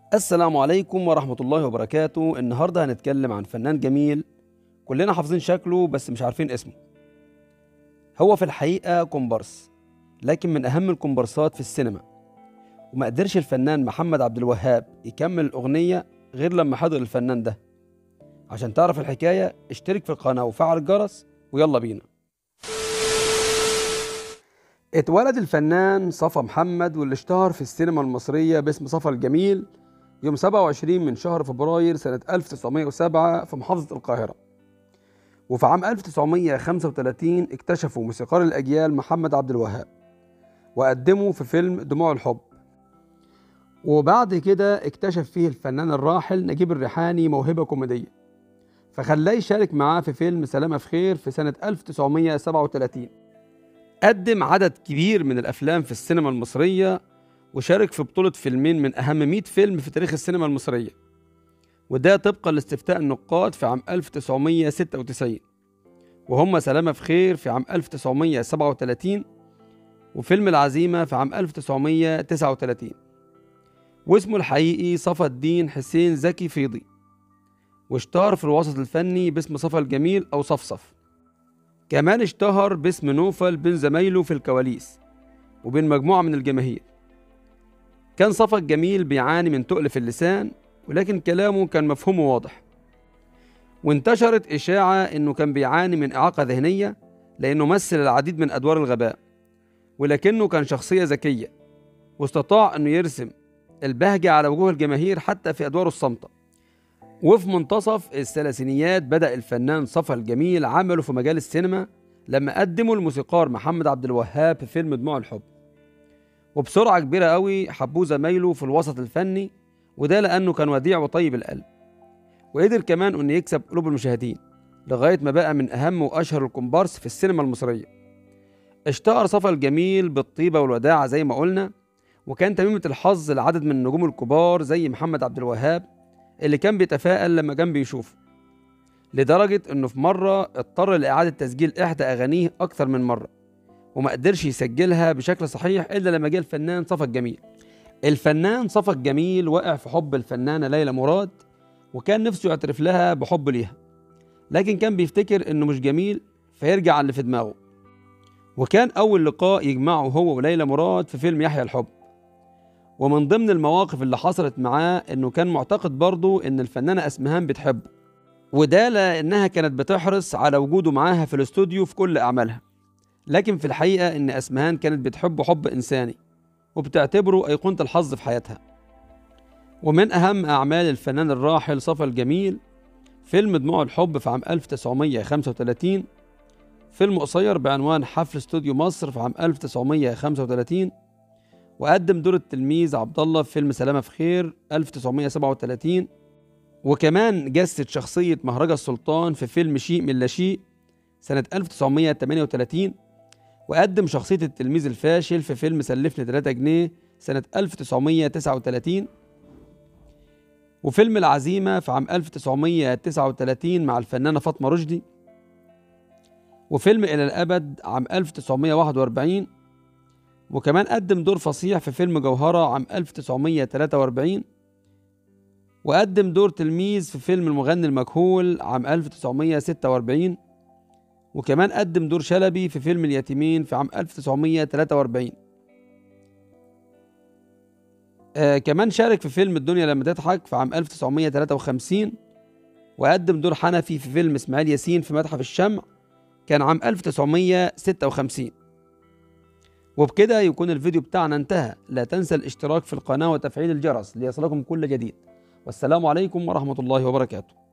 السلام عليكم ورحمة الله وبركاته النهاردة هنتكلم عن فنان جميل كلنا حافظين شكله بس مش عارفين اسمه هو في الحقيقة كومبارس لكن من أهم الكومبارسات في السينما وما قدرش الفنان محمد عبد الوهاب يكمل الأغنية غير لما حضر الفنان ده عشان تعرف الحكاية اشترك في القناة وفعل الجرس ويلا بينا اتولد الفنان صفا محمد واللي اشتهر في السينما المصرية باسم صفا الجميل يوم 27 من شهر فبراير سنة 1907 في محافظة القاهرة وفي عام 1935 اكتشفوا موسيقار الأجيال محمد عبد الوهاب وقدموا في فيلم دموع الحب وبعد كده اكتشف فيه الفنان الراحل نجيب الريحاني موهبة كوميدية فخلاه يشارك معاه في فيلم سلامة في خير في سنة 1937 قدم عدد كبير من الأفلام في السينما المصرية وشارك في بطولة فيلمين من أهم 100 فيلم في تاريخ السينما المصرية وده طبقا لاستفتاء النقاد في عام 1996 وهم سلامة في خير في عام 1937 وفيلم العزيمة في عام 1939 واسمه الحقيقي صفا الدين حسين زكي فيضي واشتهر في الوسط الفني باسم صفا الجميل أو صفصف كمان اشتهر باسم نوفل بين زمايله في الكواليس وبين مجموعة من الجماهير كان صفا الجميل بيعاني من تقل في اللسان ولكن كلامه كان مفهومه واضح وانتشرت إشاعة إنه كان بيعاني من إعاقة ذهنية لأنه مثل العديد من أدوار الغباء ولكنه كان شخصية ذكية واستطاع إنه يرسم البهجة على وجوه الجماهير حتى في أدواره الصامتة وفي منتصف الثلاثينيات بدأ الفنان صفا الجميل عمله في مجال السينما لما قدمه الموسيقار محمد عبد الوهاب في فيلم دموع الحب وبسرعة كبيرة قوي حبوه زمايله في الوسط الفني وده لأنه كان وديع وطيب القلب وقدر كمان إنه يكسب قلوب المشاهدين لغاية ما بقى من أهم وأشهر الكومبارس في السينما المصرية اشتهر صفا الجميل بالطيبة والوداعة زي ما قلنا وكان تميمة الحظ لعدد من النجوم الكبار زي محمد عبد الوهاب اللي كان بيتفائل لما كان بيشوفه لدرجة إنه في مرة اضطر لإعادة تسجيل إحدى أغانيه أكثر من مرة وما قدرش يسجلها بشكل صحيح إلا لما جه الفنان صفا الجميل الفنان صفا الجميل وقع في حب الفنانة ليلى مراد وكان نفسه يعترف لها بحب ليها لكن كان بيفتكر إنه مش جميل فيرجع على اللي في دماغه وكان أول لقاء يجمعه هو وليلى مراد في فيلم يحيى الحب ومن ضمن المواقف اللي حصلت معاه إنه كان معتقد برضه إن الفنانة أسمهان بتحبه وده لأنها كانت بتحرص على وجوده معاها في الاستوديو في كل أعمالها لكن في الحقيقة إن أسمهان كانت بتحبه حب إنساني وبتعتبره أيقونة الحظ في حياتها ومن أهم أعمال الفنان الراحل صفا الجميل فيلم دموع الحب في عام 1935 فيلم قصير بعنوان حفل استوديو مصر في عام 1935 وقدم دور التلميذ عبد الله في فيلم سلامة في خير 1937 وكمان جسد شخصية مهرجة السلطان في فيلم شيء من لا شيء سنة 1938 وقدم شخصية التلميذ الفاشل في فيلم سلفني 3 جنيه سنة 1939 وفيلم العزيمة في عام 1939 مع الفنانة فاطمة رشدي وفيلم إلى الأبد عام 1941 وكمان قدم دور فصيح في فيلم جوهرة عام 1943 وقدم دور تلميذ في فيلم المغني المجهول عام 1946 وكمان قدم دور شلبي في فيلم اليتيمين في عام 1943 آه كمان شارك في فيلم الدنيا لما تضحك في عام 1953 وقدم دور حنفي في فيلم اسماعيل ياسين في متحف الشمع كان عام 1956 وبكده يكون الفيديو بتاعنا انتهى لا تنسى الاشتراك في القناة وتفعيل الجرس ليصلكم كل جديد والسلام عليكم ورحمة الله وبركاته